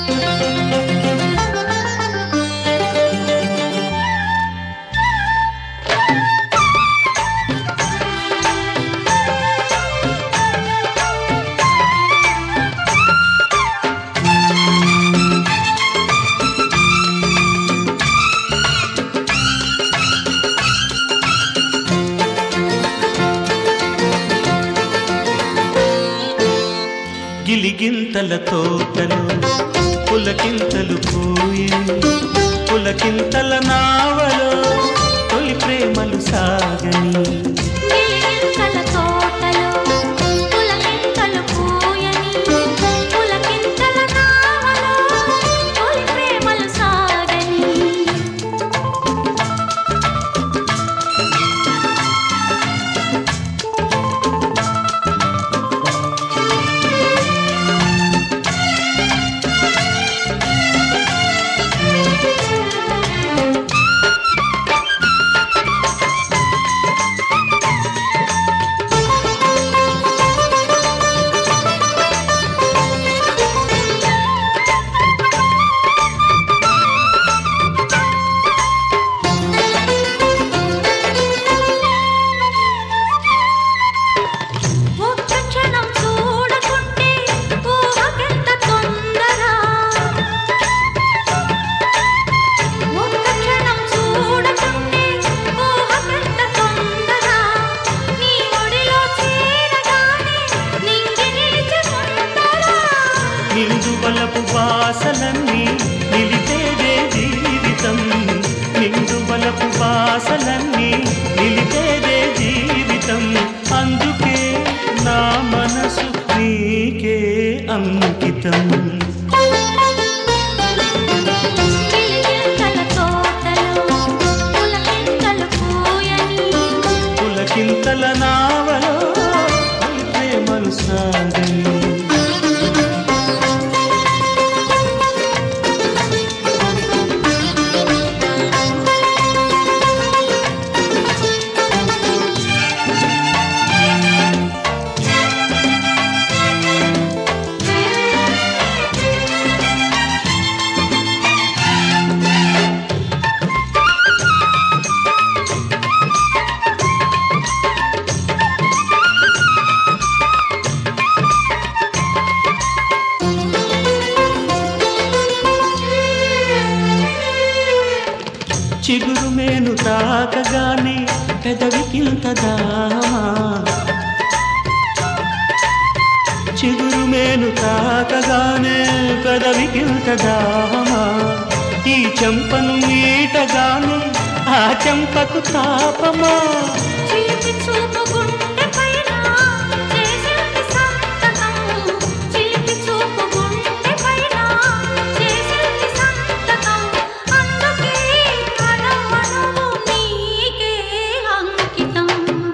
గిలిగింతల తోటలు పులకింతలు పూయి పులకింతల నావలో తొలి ప్రేమలు సాగని గిలిగింతల తోటలో పులకింతలు పూయని పులకింతల నావలో తొలి ప్రేమలు సాగని ఒక్క క్షణం చూడకుంటే ఊహకెంత తొందర ఒక్క క్షణం చూడకుంటే ఊహకెంత తొందర నీ ఒడిలో చేరగానే నింగి నిలిచి ముందర నిండు బలపు వాసలన్నీ నిలిపేదే జీవితం నిండు బలపు వాసలన్నీ నిలిపేదే జీవితం అందుకే నా మనసు నీకే అంకితం గిలిగింతల తోటలో పులకింతలు పూయని పులకింతల నావలో తొలి ప్రేమలు సాగని చిగురు మేను తాకగానే పెదవికింత దామా చిగురు మేను తాకగానే పెదవికింత దామా ఈ చెంపను మీటగానే ఆ చెంపకు తాపమా చిలిపి చూపు గుండె పైన చేసింది సంతకం చిలిపి చూపు గుండె పైన చేసింది సంతకం అందుకే అనవనవు నీకే అంకితం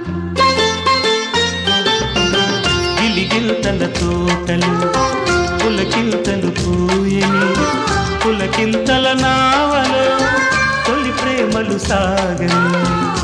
గిలిగిల్తల తోటలు పులకింతలు పూయని పులకింతల నావలో తొలి ప్రేమలు సాగని